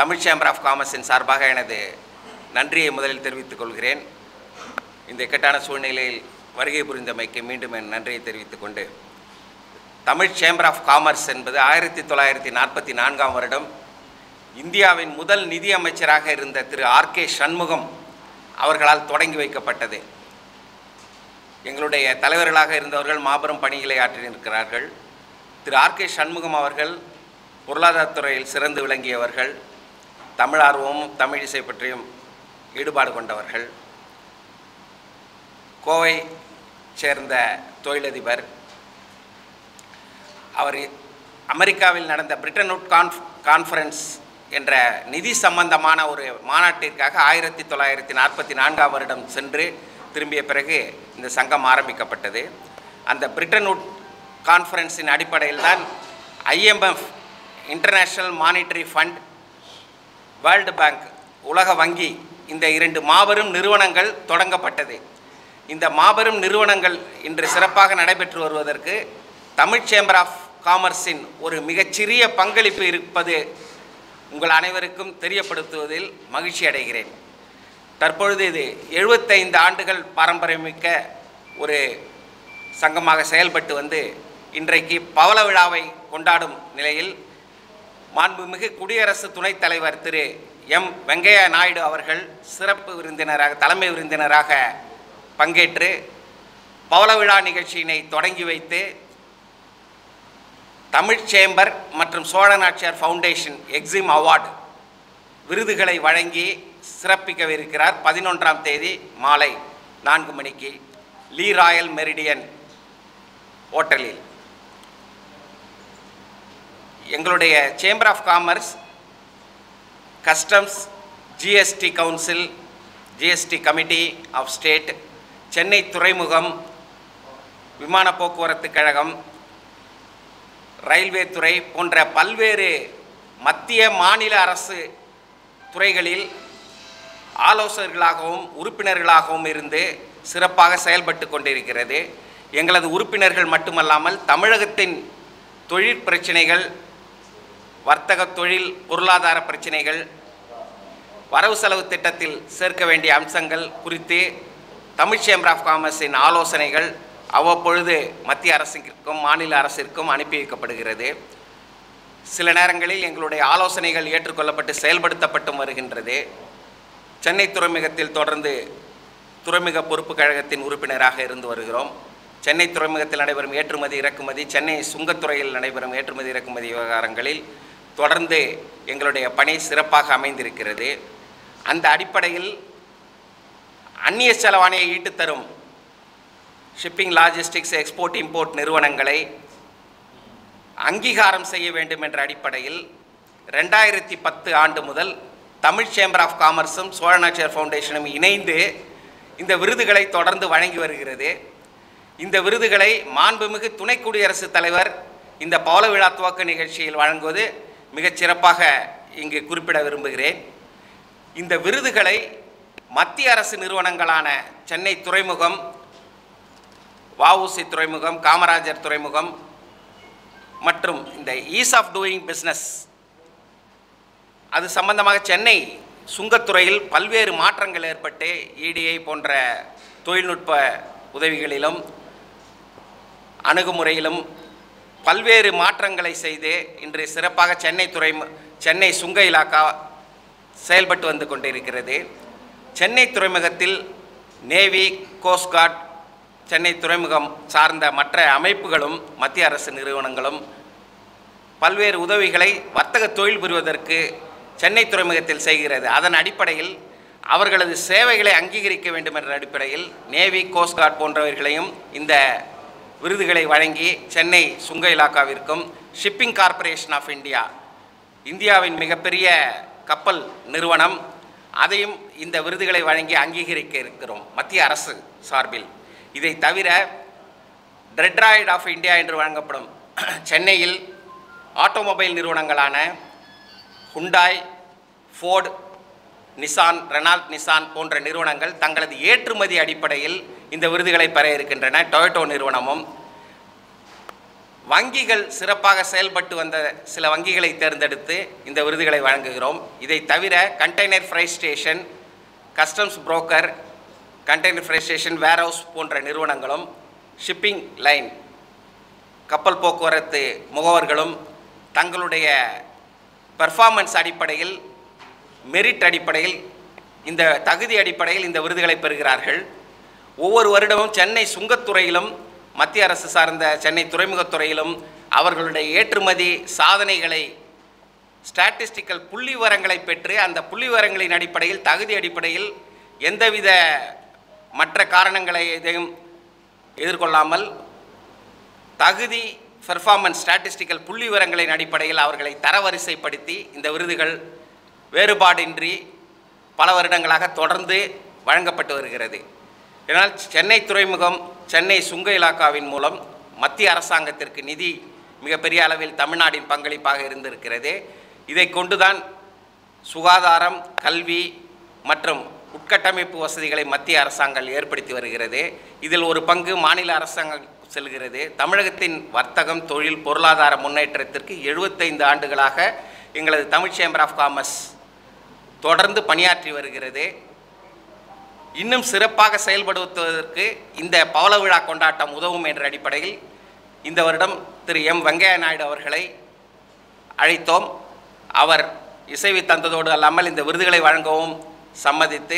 Tamil chamber of காமர்ஸின் சார்பாக எனது நன்றியை முதலில் தெரிவித்துக் கொள்கிறேன் இந்த இக்கட்டான சூழ்நிலையில் வருகை புரிந்தமைக்கு மீண்டும் என் நன்றியை தெரிவித்துக் கொண்டு தமிழ் சேம்பர் ஆஃப் காமர்ஸ் என்பது ஆயிரத்தி தொள்ளாயிரத்தி நாற்பத்தி நான்காம் வருடம் இந்தியாவின் முதல் நிதி அமைச்சராக இருந்த திரு ஆர்கே சண்முகம் அவர்களால் தொடங்கி வைக்கப்பட்டது எங்களுடைய தலைவர்களாக இருந்தவர்கள் மாபெரும் பணிகளை ஆற்றியிருக்கிறார்கள் திரு ஆர்கே சண்முகம் அவர்கள் பொருளாதாரத்துறையில் சிறந்து விளங்கியவர்கள் தமிழ் ஆர்வமும் தமிழ் இசை பற்றியும் ஈடுபாடு கொண்டவர்கள் கோவை சேர்ந்த தொழிலதிபர் அவர் அமெரிக்காவில் நடந்த பிரிட்டன் உட் கான்ஃப் கான்ஃபரன்ஸ் என்ற நிதி சம்பந்தமான ஒரு மாநாட்டிற்காக ஆயிரத்தி தொள்ளாயிரத்தி நாற்பத்தி நான்காம் வருடம் சென்று திரும்பிய பிறகு இந்த சங்கம் ஆரம்பிக்கப்பட்டது அந்த பிரிட்டன் உட் கான்ஃபரன்ஸின் அடிப்படையில் தான் IMF international monetary fund world bank உலக வங்கி இந்த இரண்டு மாபெரும் நிறுவனங்கள் தொடங்கப்பட்டது இந்த மாபெரும் நிறுவனங்கள் இன்று சிறப்பாக நடைபெற்று வருவதற்கு தமிழ் சேம்பர் ஆஃப் காமர்ஸின் ஒரு மிகச்சிறிய பங்களிப்பு இருப்பது உங்கள் அனைவருக்கும் தெரியப்படுத்துவதில் மகிழ்ச்சி அடைகிறேன் தற்பொழுது இது எழுபத்தைந்து ஆண்டுகள் பாரம்பரியமிக்க ஒரு சங்கமாக செயல்பட்டு வந்து இன்றைக்கு பவள விழாவை கொண்டாடும் நிலையில் மாண்புமிகு குடியரசு துணைத் தலைவர் திரு எம் வெங்கையா நாயுடு அவர்கள் சிறப்பு விருந்தினராக தலைமை விருந்தினராக பங்கேற்று பவள விழா நிகழ்ச்சியினை தொடங்கி வைத்து தமிழ் சேம்பர் மற்றும் Chola Nachiyar foundation EXIM award விருதுகளை வழங்கி சிறப்பிக்கவிருக்கிறார் பதினொன்றாம் தேதி மாலை நான்கு மணிக்கு லீ ராயல் மெரிடியன் ஹோட்டலில் எங்களுடைய chamber of commerce customs GST council GST committee of state Chennai துறைமுகம் விமான போக்குவரத்து கழகம் ரயில்வே துறை போன்ற பல்வேறு மத்திய மாநில அரசு துறைகளில் ஆலோசகர்களாகவும் உறுப்பினர்களாகவும் இருந்து சிறப்பாக செயல்பட்டு கொண்டிருக்கிறது எங்களது உறுப்பினர்கள் மட்டுமல்லாமல் தமிழகத்தின் தொழில் பிரச்சனைகள் வர்த்தக தொழில் பொருளாதார பிரச்சனைகள் வரவு செலவு திட்டத்தில் சேர்க்க வேண்டிய அம்சங்கள் குறித்து தமிழ் சேம்பர் ஆஃப் காமர்ஸின் ஆலோசனைகள் அவ்வப்பொழுது மத்திய அரசிற்கும் மாநில அரசிற்கும் அனுப்பி வைக்கப்படுகிறது சில நேரங்களில் எங்களுடைய ஆலோசனைகள் ஏற்றுக்கொள்ளப்பட்டு செயல்படுத்தப்பட்டும் வருகின்றது சென்னை துறைமுகத்தில் தொடர்ந்து துறைமுக பொறுப்பு கழகத்தின் உறுப்பினராக இருந்து வருகிறோம் சென்னை துறைமுகத்தில் நடைபெறும் ஏற்றுமதி இறக்குமதி சென்னை சுங்கத்துறையில் நடைபெறும் ஏற்றுமதி இறக்குமதி விவகாரங்களில் தொடர்ந்து எங்களுடைய பணி சிறப்பாக அமைந்திருக்கிறது அந்த அடிப்படையில் அந்நிய செலவாணியை ஈட்டுத்தரும் ஷிப்பிங் லாஜிஸ்டிக்ஸ் எக்ஸ்போர்ட் இம்போர்ட் நிறுவனங்களை அங்கீகாரம் செய்ய வேண்டும் என்ற அடிப்படையில் ரெண்டாயிரத்தி பத்து ஆண்டு முதல் தமிழ் சேம்பர் ஆஃப் காமர்ஸும் சோழநாச்சியார் ஃபவுண்டேஷனும் இணைந்து இந்த விருதுகளை தொடர்ந்து வழங்கி வருகிறது இந்த விருதுகளை மாண்புமிகு துணை குடியரசுத் தலைவர் இந்த பவள விழா துவக்க நிகழ்ச்சியில் வழங்குவது மிகச் சிறப்பாக இங்கு குறிப்பிட விரும்புகிறேன் இந்த விருதுகளை மத்திய அரசு நிறுவனங்களான சென்னை துறைமுகம் வஉசி துறைமுகம் காமராஜர் துறைமுகம் மற்றும் இந்த ஈஸ் ஆஃப் டூயிங் பிஸ்னஸ் அது சம்பந்தமாக சென்னை சுங்கத்துறையில் பல்வேறு மாற்றங்கள் ஏற்பட்டு இடிஐ போன்ற தொழில்நுட்ப உதவிகளிலும் அணுகுமுறையிலும் பல்வேறு மாற்றங்களை செய்து இன்று சிறப்பாக சென்னை துறை சென்னை சுங்க இலாக்கா செயல்பட்டு வந்து கொண்டிருக்கிறது சென்னை துறைமுகத்தில் நேவி கோஸ்ட்கார்ட் சென்னை துறைமுகம் சார்ந்த மற்ற அமைப்புகளும் மத்திய அரசு நிறுவனங்களும் பல்வேறு உதவிகளை வர்த்தக தொழில் புரிவதற்கு சென்னை துறைமுகத்தில் செய்கிறது அதன் அடிப்படையில் அவர்களது சேவைகளை அங்கீகரிக்க வேண்டும் என்ற அடிப்படையில் நேவி கோஸ்ட்கார்ட் போன்றவர்களையும் இந்த விருதுகளை வழங்கி சென்னை சுங்க இலாக்காவிற்கும் ஷிப்பிங் கார்ப்பரேஷன் ஆஃப் இந்தியா இந்தியாவின் மிகப்பெரிய கப்பல் நிறுவனம் அதையும் இந்த விருதுகளை வழங்கி அங்கீகரிக்க இருக்கிறோம் மத்திய அரசு சார்பில் இதை தவிர ட்ரெட்ராய்டு ஆஃப் இந்தியா என்று வழங்கப்படும் சென்னையில் ஆட்டோமொபைல் நிறுவனங்களான Hyundai Ford Nissan Renault Nissan போன்ற நிறுவனங்கள் தங்களது ஏற்றுமதி அடிப்படையில் இந்த விருதுகளை பெற இருக்கின்றன டொயோட்டோ நிறுவனமும் வங்கிகள் சிறப்பாக செயல்பட்டு வந்த சில வங்கிகளை தேர்ந்தெடுத்து இந்த விருதுகளை வழங்குகிறோம் இதை தவிர container freight station customs broker container freight station warehouse போன்ற நிறுவனங்களும் ஷிப்பிங் லைன் கப்பல் போக்குவரத்து முகவர்களும் தங்களுடைய பெர்ஃபார்மன்ஸ் அடிப்படையில் மெரிட் அடிப்படையில் இந்த தகுதி அடிப்படையில் இந்த விருதுகளை பெறுகிறார்கள் ஒவ்வொரு வருடமும் சென்னை சுங்கத்துறையிலும் மத்திய அரசு சார்ந்த சென்னை துறைமுகத்துறையிலும் அவர்களுடைய ஏற்றுமதி சாதனைகளை ஸ்டாட்டிஸ்டிக்கல் புள்ளி விவரங்களை பெற்று அந்த புள்ளி விவரங்களின் அடிப்படையில் தகுதி அடிப்படையில் எந்தவித மற்ற காரணங்களை எதையும் எதிர்கொள்ளாமல் தகுதி பெர்ஃபார்மன்ஸ் ஸ்டாட்டிஸ்டிக்கல் புள்ளி விவரங்களின் அடிப்படையில் அவர்களை தரவரிசைப்படுத்தி இந்த விருதுகள் வேறுபாடின்றி பல வருடங்களாக தொடர்ந்து வழங்கப்பட்டு வருகிறது இதனால் சென்னை துறைமுகம் சென்னை சுங்க இலாக்காவின் மூலம் மத்திய அரசாங்கத்திற்கு நிதி மிகப்பெரிய அளவில் தமிழ்நாட்டின் பங்களிப்பாக இருந்திருக்கிறது இதை கொண்டுதான் சுகாதாரம் கல்வி மற்றும் உட்கட்டமைப்பு வசதிகளை மத்திய அரசாங்கம் ஏற்படுத்தி வருகிறது இதில் ஒரு பங்கு மாநில அரசாங்கம் செல்கிறது தமிழகத்தின் வர்த்தகம் தொழில் பொருளாதார முன்னேற்றத்திற்கு எழுபத்தைந்து ஆண்டுகளாக எங்களது தமிழ் சேம்பர் ஆஃப் காமர்ஸ் தொடர்ந்து பணியாற்றி வருகிறது இன்னும் சிறப்பாக செயல்படுத்துவதற்கு இந்த பவள விழா கொண்டாட்டம் உதவும் என்ற அடிப்படையில் இந்த வருடம் திரு எம் வெங்கையா நாயுடு அவர்களை அழைத்தோம் அவர் இசைவி தந்ததோடு அல்லாமல் இந்த விருதுகளை வழங்கவும் சம்மதித்து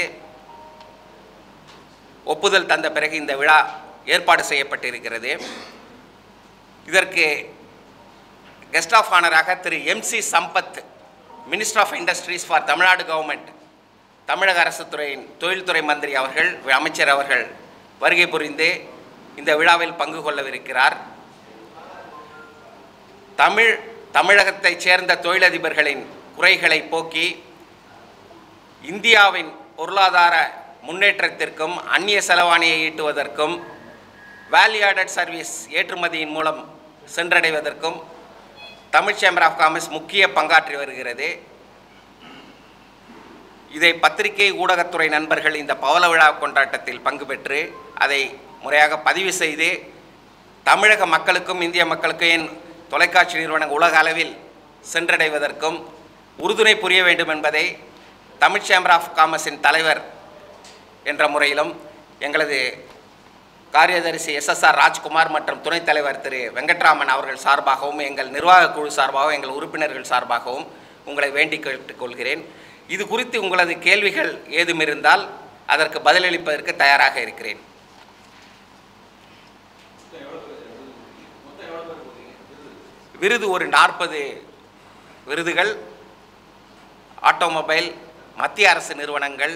ஒப்புதல் தந்த பிறகு இந்த விழா ஏற்பாடு செய்யப்பட்டிருக்கிறது இதற்கு கெஸ்ட் ஆஃப் ஆனராக Thiru MC Sampath minister of industries for Tamil Nadu government தமிழக அரசு துறையின் தொழில்துறை மந்திரி அவர்கள் அமைச்சர் அவர்கள் வருகை புரிந்து இந்த விழாவில் பங்கு கொள்ளவிருக்கிறார் தமிழ் தமிழகத்தைச் சேர்ந்த தொழிலதிபர்களின் குறைகளை போக்கி இந்தியாவின் பொருளாதார முன்னேற்றத்திற்கும் அந்நிய செலவாணியை ஈட்டுவதற்கும் வேல்யூ ஆடட் சர்வீஸ் ஏற்றுமதியின் மூலம் சென்றடைவதற்கும் தமிழ் சேம்பர் ஆஃப் காமர்ஸ் முக்கிய பங்காற்றி வருகிறது இதை பத்திரிகை ஊடகத்துறை நண்பர்கள் இந்த பவள விழா கொண்டாட்டத்தில் பங்கு பெற்று அதை முறையாக பதிவு செய்து தமிழக மக்களுக்கும் இந்திய மக்களுக்கும் ஏன் தொலைக்காட்சி நிறுவனம் உலக அளவில் சென்றடைவதற்கும் உறுதுணை புரிய வேண்டும் என்பதை தமிழ் சேம்பர் ஆஃப் காமர்ஸின் தலைவர் என்ற முறையிலும் எங்களது காரியதரிசி எஸ்எஸ்ஆர் ராஜ்குமார் மற்றும் துணைத் தலைவர் திரு வெங்கட்ராமன் அவர்கள் சார்பாகவும் எங்கள் நிர்வாக குழு சார்பாகவும் எங்கள் உறுப்பினர்கள் சார்பாகவும் உங்களை வேண்டிக் கேட்டுக்கொள்கிறேன் இது குறித்து உங்களது கேள்விகள் ஏதும் இருந்தால் அதற்கு பதிலளிப்பதற்கு தயாராக இருக்கிறேன் விருது ஒரு நாற்பது விருதுகள் ஆட்டோமொபைல் மத்திய அரசு நிறுவனங்கள்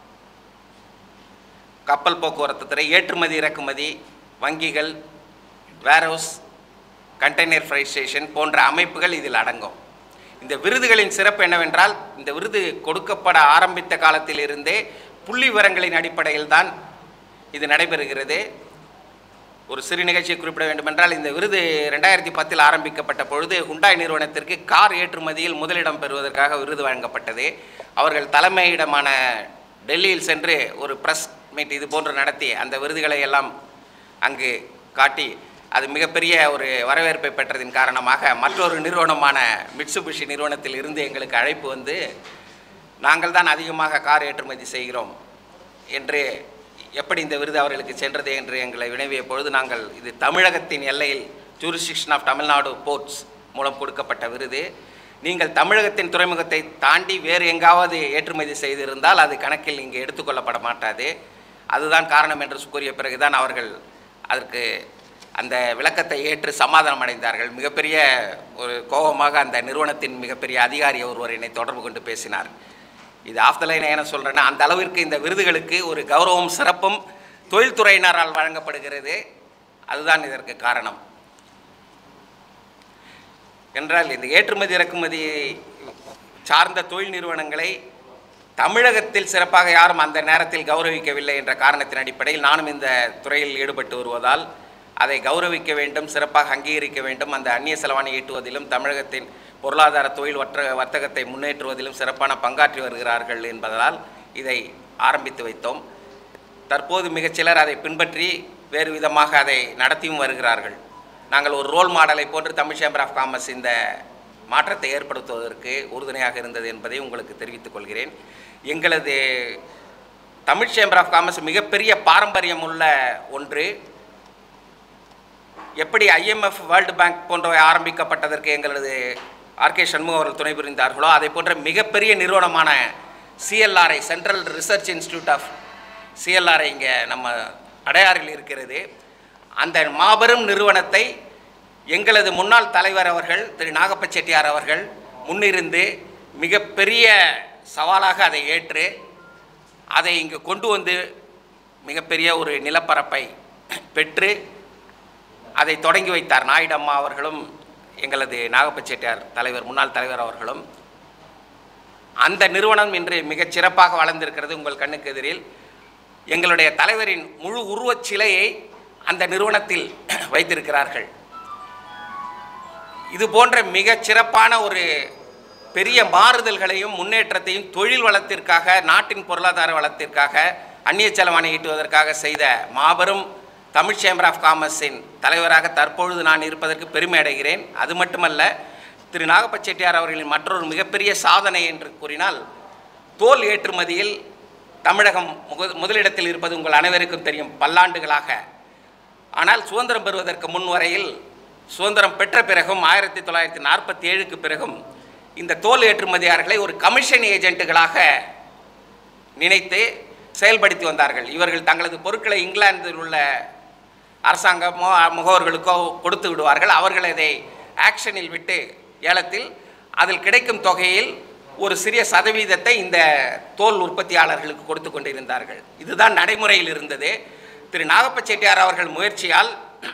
கப்பல் போக்குவரத்து துறை ஏற்றுமதி இறக்குமதி வங்கிகள் வேர்ஹவுஸ் கண்டெய்னர் ஃப்ரை ஸ்டேஷன் போன்ற அமைப்புகள் இதில் அடங்கும் இந்த விருதுகளின் சிறப்பு என்னவென்றால் இந்த விருது கொடுக்கப்பட ஆரம்பித்த காலத்திலிருந்தே புள்ளி விவரங்களின் அடிப்படையில் தான் இது நடைபெறுகிறது ஒரு சிறு நிகழ்ச்சியை குறிப்பிட வேண்டுமென்றால் இந்த விருது ரெண்டாயிரத்தி பத்தில் ஆரம்பிக்கப்பட்ட பொழுது ஹுண்டாய் நிறுவனத்திற்கு கார் ஏற்றுமதியில் முதலிடம் பெறுவதற்காக விருது வழங்கப்பட்டது அவர்கள் தலைமையிடமான டெல்லியில் சென்று ஒரு ப்ரெஸ் மீட் இது போன்று நடத்தி அந்த விருதுகளை எல்லாம் அங்கு காட்டி அது மிகப்பெரிய ஒரு வரவேற்பை பெற்றதின் காரணமாக மற்றொரு நிறுவனமான மிட்சுபிஷி நிறுவனத்தில் இருந்து எங்களுக்கு அழைப்பு வந்து நாங்கள் தான் அதிகமாக கார் ஏற்றுமதி செய்கிறோம் என்று எப்படி இந்த விருது அவர்களுக்கு சென்றது என்று எங்களை வினவிய பொழுது நாங்கள் இது தமிழகத்தின் எல்லையில் ஜூரிஸ்டிக்ஷன் ஆஃப் தமிழ்நாடு போர்ட்ஸ் மூலம் கொடுக்கப்பட்ட விருது நீங்கள் தமிழகத்தின் துறைமுகத்தை தாண்டி வேறு எங்காவது ஏற்றுமதி செய்திருந்தால் அது கணக்கில் இங்கே எடுத்துக்கொள்ளப்பட மாட்டாது அதுதான் காரணம் என்று கூறிய பிறகுதான் அவர்கள் அதற்கு அந்த விளக்கத்தை ஏற்று சமாதானம் அடைந்தார்கள் மிகப்பெரிய ஒரு கோபமாக அந்த நிறுவனத்தின் மிகப்பெரிய அதிகாரி ஒருவர் என்னை தொடர்பு கொண்டு பேசினார் இது ஆஃப் த லைன் என்ன சொல்கிறேன்னா அந்த அளவிற்கு இந்த விருதுகளுக்கு ஒரு கௌரவம் சிறப்பும் தொழில்துறையினரால் வழங்கப்படுகிறது அதுதான் இதற்கு காரணம் என்றால் இந்த ஏற்றுமதி இறக்குமதி சார்ந்த தொழில் நிறுவனங்களை தமிழகத்தில் சிறப்பாக யாரும் அந்த நேரத்தில் கௌரவிக்கவில்லை என்ற காரணத்தின் அடிப்படையில் நானும் இந்த துறையில் ஈடுபட்டு வருவதால் அதை கௌரவிக்க வேண்டும் சிறப்பாக அங்கீகரிக்க வேண்டும் அந்த அந்நிய செலவாணி ஈட்டுவதிலும் தமிழகத்தின் பொருளாதார தொழில் வர்த்தக வர்த்தகத்தை முன்னேற்றுவதிலும் சிறப்பான பங்காற்றி வருகிறார்கள் என்பதால் இதை ஆரம்பித்து வைத்தோம் தற்போது மிகச்சிலர் அதை பின்பற்றி வேறு விதமாக அதை நடத்தியும் வருகிறார்கள் நாங்கள் ஒரு ரோல் மாடலை போன்று தமிழ் சேம்பர் ஆஃப் காமர்ஸ் இந்த மாற்றத்தை ஏற்படுத்துவதற்கு உறுதுணையாக இருந்தது என்பதை உங்களுக்கு தெரிவித்துக் கொள்கிறேன் எங்களது தமிழ் சேம்பர் ஆஃப் காமர்ஸ் மிகப்பெரிய பாரம்பரியம் உள்ள ஒன்று எப்படி ஐஎம்எஃப் வேர்ல்டு பேங்க் போன்றவை ஆரம்பிக்கப்பட்டதற்கு எங்களது ஆர்கே சண்முகம் அவர்கள் துணை புரிந்தார்களோ அதை போன்ற மிகப்பெரிய நிறுவனமான CLRI central research institute of CLRI இங்கே நம்ம அடையாறில் இருக்கிறது அந்த மாபெரும் நிறுவனத்தை எங்களது முன்னாள் தலைவர் அவர்கள் திரு நாகப்ப செட்டியார் அவர்கள் முன்னிருந்து மிகப்பெரிய சவாலாக அதை ஏற்று அதை இங்கு கொண்டு வந்து மிகப்பெரிய ஒரு நிலப்பரப்பை பெற்று அதை தொடங்கி வைத்தார் நாயுடம்மா அவர்களும் எங்களது நாகப்ப செட்டியார் தலைவர் முன்னாள் தலைவர் அவர்களும் அந்த நிறுவனம் இன்று மிகச் சிறப்பாக வளர்ந்திருக்கிறது உங்கள் கண்ணுக்கு எதிரில் எங்களுடைய தலைவரின் முழு உருவச் சிலையை அந்த நிறுவனத்தில் வைத்திருக்கிறார்கள் இது போன்ற மிகச் சிறப்பான ஒரு பெரிய மாறுதல்களையும் முன்னேற்றத்தையும் தொழில் வளத்திற்காக நாட்டின் பொருளாதார வளத்திற்காக அந்நிய செலவாணி ஈட்டுவதற்காக செய்த மாபெரும் தமிழ் சேம்பர் ஆஃப் காமர்ஸின் தலைவராக தற்பொழுது நான் இருப்பதற்கு பெருமை அடைகிறேன் அது மட்டுமல்ல திரு நாகப்ப செட்டியார் அவர்களின் மற்றொரு மிகப்பெரிய சாதனை என்று கூறினால் தோல் ஏற்றுமதியில் தமிழகம் முக முதலிடத்தில் இருப்பது உங்கள் அனைவருக்கும் தெரியும் பல்லாண்டுகளாக ஆனால் சுதந்திரம் பெறுவதற்கு முன் வரையில் சுதந்திரம் பெற்ற பிறகும் ஆயிரத்தி தொள்ளாயிரத்தி நாற்பத்தி ஏழுக்கு பிறகும் இந்த தோல் ஏற்றுமதியாளர்களை ஒரு கமிஷன் ஏஜென்ட்டுகளாக நினைத்து செயல்படுத்தி வந்தார்கள் இவர்கள் தங்களது பொருட்களை இங்கிலாந்தில் உள்ள அரசாங்கமோ முகவர்களுக்கோ கொடுத்து விடுவார்கள் அவர்கள் அதை ஆக்ஷனில் விட்டு ஏலத்தில் அதில் கிடைக்கும் தொகையில் ஒரு சிறிய சதவீதத்தை இந்த தோல் உற்பத்தியாளர்களுக்கு கொடுத்து கொண்டிருந்தார்கள் இதுதான் நடைமுறையில் இருந்தது திரு நாகப்ப செட்டியார் அவர்கள் முயற்சியால்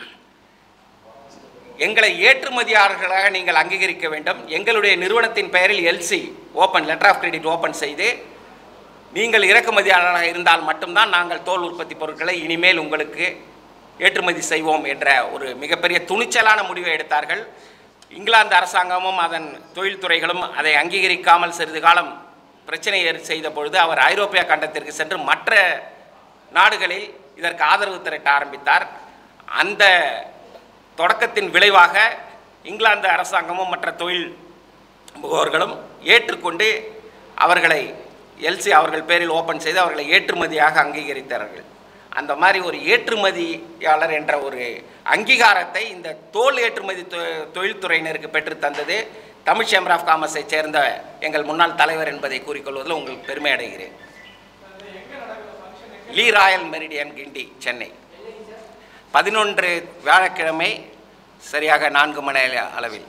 எங்களை ஏற்றுமதியாளர்களாக நீங்கள் அங்கீகரிக்க வேண்டும் எங்களுடைய நிறுவனத்தின் பெயரில் LC open letter of credit open செய்து நீங்கள் இறக்குமதியாளராக இருந்தால் மட்டும்தான் நாங்கள் தோல் உற்பத்தி பொருட்களை இனிமேல் உங்களுக்கு ஏற்றுமதி செய்வோம் என்ற ஒரு மிகப்பெரிய துணிச்சலான முடிவை எடுத்தார்கள் இங்கிலாந்து அரசாங்கமும் அதன் தொழில்துறைகளும் அதை அங்கீகரிக்காமல் சிறிது காலம் பிரச்சனை ஏற் செய்த பொழுது அவர் ஐரோப்பிய கண்டத்திற்கு சென்று மற்ற நாடுகளில் இதற்கு ஆதரவு திரட்ட ஆரம்பித்தார் அந்த தொடக்கத்தின் விளைவாக இங்கிலாந்து அரசாங்கமும் மற்ற தொழில் முகவர்களும் ஏற்றுக்கொண்டு அவர்களை எல்சி அவர்கள் பேரில் ஓப்பன் செய்து அவர்களை ஏற்றுமதியாக அங்கீகரித்தார்கள் அந்த மாதிரி ஒரு ஏற்றுமதியாளர் என்ற ஒரு அங்கீகாரத்தை இந்த தோல் ஏற்றுமதி தொ- தொழில்துறையினருக்கு பெற்று தந்தது தமிழ் சேம்பர் ஆஃப் காமர்ஸை சேர்ந்த எங்கள் முன்னாள் தலைவர் என்பதை கூறிக்கொள்வதில் உங்களுக்கு பெருமை அடைகிறேன் le royal meridian Guindy Chennai பதினொன்று வியாழக்கிழமை சரியாக நான்கு மணி அளவில்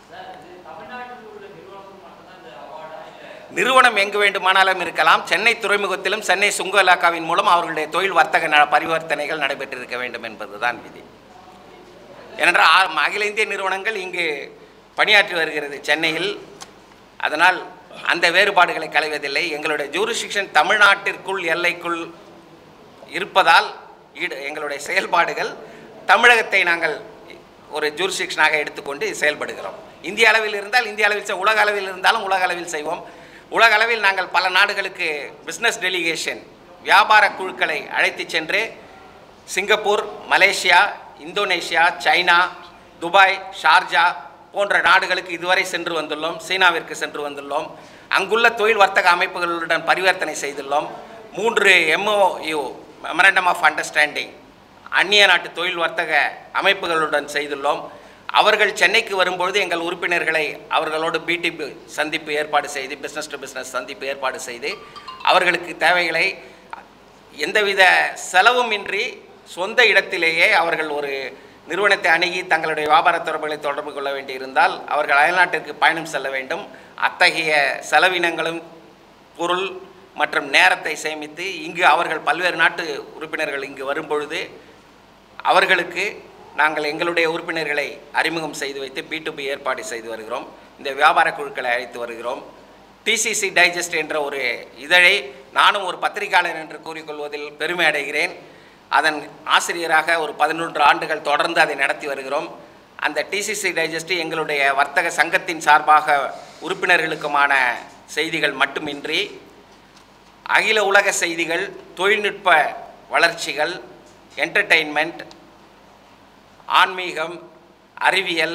நிறுவனம் எங்கு வேண்டுமானாலும் இருக்கலாம் சென்னை துறைமுகத்திலும் சென்னை சுங்க இலாக்காவின் மூலம் அவர்களுடைய தொழில் வர்த்தக ந- பரிவர்த்தனைகள் நடைபெற்றிருக்க வேண்டும் என்பதுதான் விதி ஏனென்றால் ஆ- அகில இந்திய நிறுவனங்கள் இங்கு பணியாற்றி வருகிறது சென்னையில் அதனால் அந்த வேறுபாடுகளை களைவதில்லை எங்களுடைய ஜூரிஸ்டிக்ஷன் தமிழ்நாட்டிற்குள் எல்லைக்குள் இருப்பதால் ஈடு எங்களுடைய செயல்பாடுகள் தமிழகத்தை நாங்கள் ஒரு ஜூரிஸ்டிக்ஷனாக எடுத்துக்கொண்டு செயல்படுகிறோம் இந்திய அளவில் இருந்தால் இந்திய அளவில் செய்- உலக அளவில் இருந்தாலும் உலக அளவில் செய்வோம் உலக அளவில் நாங்கள் பல நாடுகளுக்கு பிஸ்னஸ் டெலிகேஷன் வியாபார குழுக்களை அழைத்து சென்று Singapore Malaysia Indonesia China Dubai Sharjah போன்ற நாடுகளுக்கு இதுவரை சென்று வந்துள்ளோம் சீனாவிற்கு சென்று வந்துள்ளோம் அங்குள்ள தொழில் வர்த்தக அமைப்புகளுடன் பரிவர்த்தனை செய்துள்ளோம் மூன்று எம்ஓயு மெமரண்டம் ஆஃப் அண்டர்ஸ்டாண்டிங் அந்நிய நாட்டு தொழில் வர்த்தக அமைப்புகளுடன் செய்துள்ளோம் அவர்கள் சென்னைக்கு வரும்பொழுது எங்கள் உறுப்பினர்களை அவர்களோடு பிடிபி சந்திப்பு ஏற்பாடு செய்து பிஸ்னஸ் டு பிஸ்னஸ் சந்திப்பு ஏற்பாடு செய்து அவர்களுக்கு தேவைகளை எந்தவித செலவுமின்றி சொந்த இடத்திலேயே அவர்கள் ஒரு நிறுவனத்தை அணுகி தங்களுடைய வியாபார தொடர்புகளை தொடர்பு கொள்ள வேண்டியிருந்தால் அவர்கள் அயல்நாட்டிற்கு பயணம் செல்ல வேண்டும் அத்தகைய செலவினங்களும் பொருள் மற்றும் நேரத்தை சேமித்து இங்கு அவர்கள் பல்வேறு நாட்டு உறுப்பினர்கள் இங்கு வரும்பொழுது அவர்களுக்கு நாங்கள் எங்களுடைய உறுப்பினர்களை அறிமுகம் செய்து வைத்து பி டு பி ஏற்பாடு செய்து வருகிறோம் இந்த வியாபார குழுக்களை அழைத்து வருகிறோம் டிசிசி டைஜஸ்ட் என்ற ஒரு இதழை நானும் ஒரு பத்திரிகையாளர் என்று கூறிக்கொள்வதில் பெருமை அடைகிறேன் அதன் ஆசிரியராக ஒரு பதினொன்று ஆண்டுகள் தொடர்ந்து அதை நடத்தி வருகிறோம் அந்த டிசிசி டைஜஸ்ட் எங்களுடைய வர்த்தக சங்கத்தின் சார்பாக உறுப்பினர்களுக்குமான செய்திகள் மட்டுமின்றி அகில உலக செய்திகள் தொழில்நுட்ப வளர்ச்சிகள் என்டர்டெயின்மெண்ட் ஆன்மீகம் அறிவியல்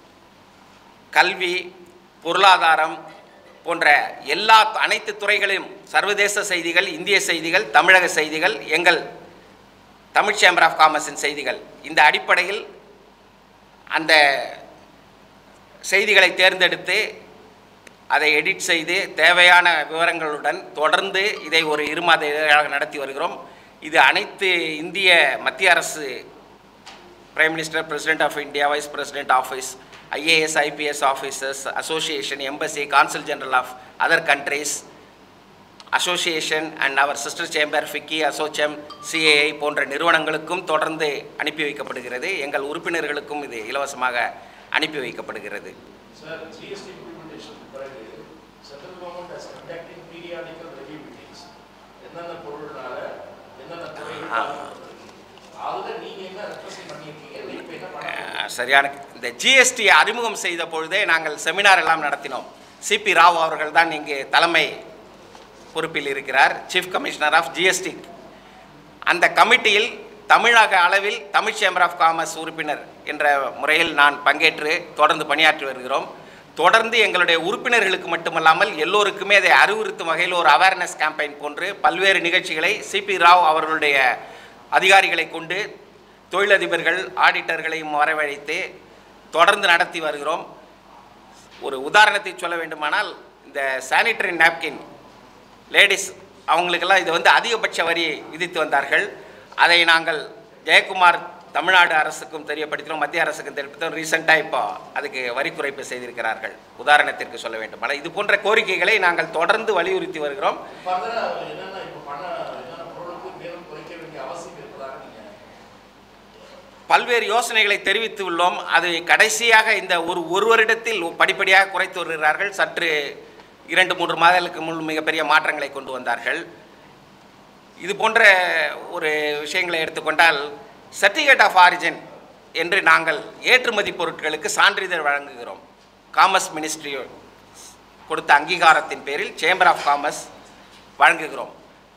கல்வி பொருளாதாரம் போன்ற எல்லா அனைத்து துறைகளையும் சர்வதேச செய்திகள் இந்திய செய்திகள் தமிழக செய்திகள் எங்கள் தமிழ் சேம்பர் ஆஃப் காமர்ஸின் செய்திகள் இந்த அடிப்படையில் அந்த செய்திகளை தேர்ந்தெடுத்து அதை எடிட் செய்து தேவையான விவரங்களுடன் தொடர்ந்து இதை ஒரு இருமாத இதழாக நடத்தி வருகிறோம் இது அனைத்து இந்திய மத்திய அரசு prime minister president of India vice president office IAS IPS officers association embassy consul general of other countries association and our sister chamber FICCI ASSOCHAM CII போன்ற நிறுவனங்களுக்கும் தொடர்ந்து அனுப்பி வைக்கப்படுகிறது எங்கள் உறுப்பினர்களுக்கும் இது இலவசமாக அனுப்பி வைக்கப்படுகிறது Sir, GST implementation பிறகு central government is conducting periodical review meetings. என்னென்ன பொருள்னால என்னென்ன துறைகள் ஆ. பாதிக்கப்பட்டிருக்கு. அதுல நீங்க என்ன ரெப்ரசென்ட் பண்ணியிருக்கீங்க இல்லை இப்ப என்ன பண்ண அஹ், சரியான இந்த ஜிஎஸ்டி அறிமுகம் செய்த பொழுதே நாங்கள் செமினார் எல்லாம் நடத்தினோம் சிபி ராவ் அவர்கள் தான் இங்கு தலைமை பொறுப்பில் இருக்கிறார் சீஃப் கமிஷனர் ஆஃப் ஜிஎஸ்டி அந்த கமிட்டியில் தமிழக அளவில் தமிழ் சேம்பர் ஆஃப் காமர்ஸ் உறுப்பினர் என்ற முறையில் நான் பங்கேற்று தொடர்ந்து பணியாற்றி வருகிறோம் தொடர்ந்து எங்களுடைய உறுப்பினர்களுக்கு மட்டுமல்லாமல் எல்லோருக்குமே அதை அறிவுறுத்தும் வகையில் ஒரு அவேர்னஸ் கேம்பெயின் போன்று பல்வேறு நிகழ்ச்சிகளை சிபி ராவ் அவர்களுடைய அதிகாரிகளை கொண்டு தொழிலதிபர்கள் ஆடிட்டர்களையும் வரவழைத்து தொடர்ந்து நடத்தி வருகிறோம் ஒரு உதாரணத்தை சொல்ல வேண்டுமானால் இந்த சானிட்டரி நாப்கின் லேடிஸ் அவங்களுக்கெல்லாம் இது வந்து அதிகபட்ச வரி விதித்து வந்தார்கள் அதை நாங்கள் ஜெயக்குமார் தமிழ்நாடு அரசுக்கும் தெரியப்படுத்தினோம் மத்திய அரசுக்கும் தெரிவித்தோம் ரீசெண்டாக இப்போ அதுக்கு வரி குறைப்பு செய்திருக்கிறார்கள் உதாரணத்திற்கு சொல்ல வேண்டுமானால் இது போன்ற கோரிக்கைகளை நாங்கள் தொடர்ந்து வலியுறுத்தி வருகிறோம் ஃபர்தரா என்னென்ன இப்ப பண்ண என்னென்ன பொருளுக்கு மேலும் குறைக்க வேண்டிய அவசியம் இருப்பதாக நீங்க பல்வேறு யோசனைகளை தெரிவித்து உள்ளோம் அது கடைசியாக இந்த ஒரு ஒரு வருடத்தில் படிப்படியாக குறைத்து வருகிறார்கள் சற்று இரண்டு மூன்று மாதங்களுக்கு முன் மிகப்பெரிய மாற்றங்களை கொண்டு வந்தார்கள் இது போன்ற ஒரு விஷயங்களை எடுத்துக்கொண்டால் சர்டிஃபிகேட் ஆஃப் ஆரிஜின் என்று நாங்கள் ஏற்றுமதி பொருட்களுக்கு சான்றிதழ் வழங்குகிறோம் காமர்ஸ் மினிஸ்ட்ரி கொடுத்த அங்கீகாரத்தின் பேரில் சேம்பர் ஆஃப் காமர்ஸ் வழங்குகிறோம்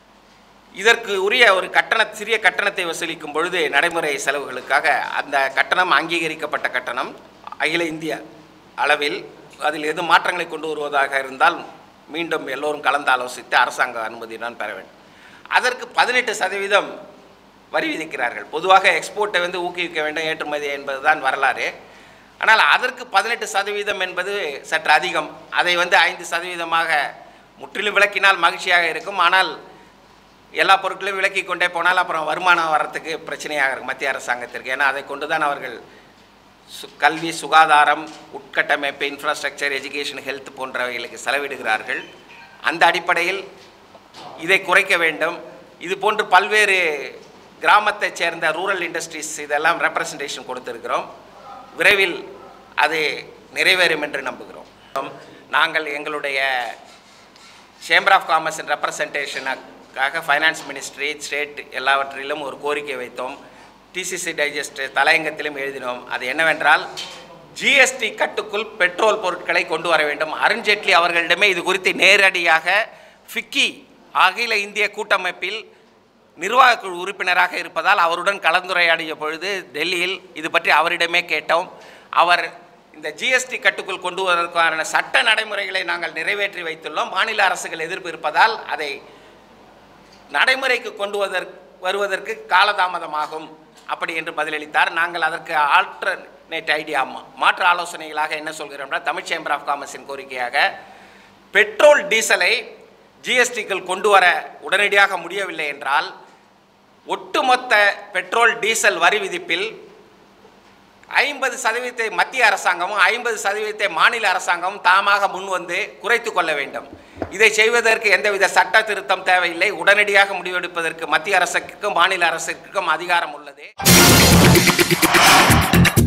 இதற்கு உரிய ஒரு கட்டண சிறிய கட்டணத்தை வசூலிக்கும் பொழுது நடைமுறை செலவுகளுக்காக அந்த கட்டணம் அங்கீகரிக்கப்பட்ட கட்டணம் அகில இந்திய அளவில் அதில் எது மாற்றங்களை கொண்டு வருவதாக இருந்தால் மீண்டும் எல்லோரும் கலந்து ஆலோசித்து அரசாங்க அனுமதியுடன் பெற வேண்டும் அதற்கு பதினெட்டு சதவீதம் வரி விதிக்கிறார்கள் பொதுவாக எக்ஸ்போர்ட்டை வந்து ஊக்குவிக்க வேண்டும் ஏற்றுமதி என்பதுதான் வரலாறு ஆனால் அதற்கு பதினெட்டு சதவீதம் என்பது சற்று அதிகம் அதை வந்து ஐந்து சதவீதமாக முற்றிலும் விளக்கினால் மகிழ்ச்சியாக இருக்கும் ஆனால் எல்லா பொருட்களையும் விலக்கி கொண்டே போனால் அப்புறம் வருமானம் வர்றதுக்கு பிரச்சனையாக இருக்கும் மத்திய அரசாங்கத்திற்கு ஏன்னா அதை கொண்டு தான் அவர்கள் சு கல்வி சுகாதாரம் உட்கட்டமைப்பு இன்ஃப்ராஸ்ட்ரக்சர் எஜுகேஷன் ஹெல்த் போன்றவைகளுக்கு செலவிடுகிறார்கள் அந்த அடிப்படையில் இதை குறைக்க வேண்டும் இது போன்று பல்வேறு கிராமத்தைச் சேர்ந்த ரூரல் இண்டஸ்ட்ரீஸ் இதெல்லாம் ரெப்ரசன்டேஷன் கொடுத்திருக்கிறோம் விரைவில் அது நிறைவேறும் என்று நம்புகிறோம் நாங்கள் எங்களுடைய சேம்பர் ஆஃப் காமர்ஸ் ரெப்ரசன்டேஷனுக்காக ஃபைனான்ஸ் மினிஸ்ட்ரி ஸ்டேட் எல்லாவற்றிலும் ஒரு கோரிக்கை வைத்தோம் டிசிசி டைஜஸ்ட் தலையங்கத்திலும் எழுதினோம் அது என்னவென்றால் ஜிஎஸ்டி கட்டுக்குள் பெட்ரோல் பொருட்களை கொண்டு வர வேண்டும் அருண்ஜேட்லி அவர்களிடமே இது குறித்து நேரடியாக ஃபிக்கி அகில இந்திய கூட்டமைப்பில் நிர்வாகக் குழு உறுப்பினராக இருப்பதால் அவருடன் கலந்துரையாடிய பொழுது டெல்லியில் இது பற்றி அவரிடமே கேட்டோம் அவர் இந்த ஜிஎஸ்டி கட்டுக்குள் கொண்டு வருவதற்கான சட்ட நடைமுறைகளை நாங்கள் நிறைவேற்றி வைத்துள்ளோம் மாநில அரசுகள் எதிர்ப்பு இருப்பதால் அதை நடைமுறைக்கு கொண்டு வருவதற்கு வருவதற்கு காலதாமதமாகும் அப்படி என்று பதிலளித்தார் நாங்கள் அதற்கு ஆல்டர்னேட் ஐடியா மாற்று ஆலோசனைகளாக என்ன சொல்கிறோம்னா தமிழ் சேம்பர் ஆஃப் காமர்ஸின் கோரிக்கையாக பெட்ரோல் டீசலை ஜிஎஸ்டிக்குள் கொண்டு வர உடனடியாக முடியவில்லை என்றால் ஒட்டுமொத்த பெட்ரோல் டீசல் வரி விதிப்பில் ஐம்பது சதவீதத்தை மத்திய அரசாங்கமும் ஐம்பது சதவீதத்தை மாநில அரசாங்கமும் தாமாக முன்வந்து குறைத்து கொள்ள வேண்டும் இதை செய்வதற்கு எந்தவித சட்ட திருத்தம் தேவையில்லை உடனடியாக முடிவெடுப்பதற்கு மத்திய அரசுக்கும் மாநில அரசுக்கும் அதிகாரம் உள்ளது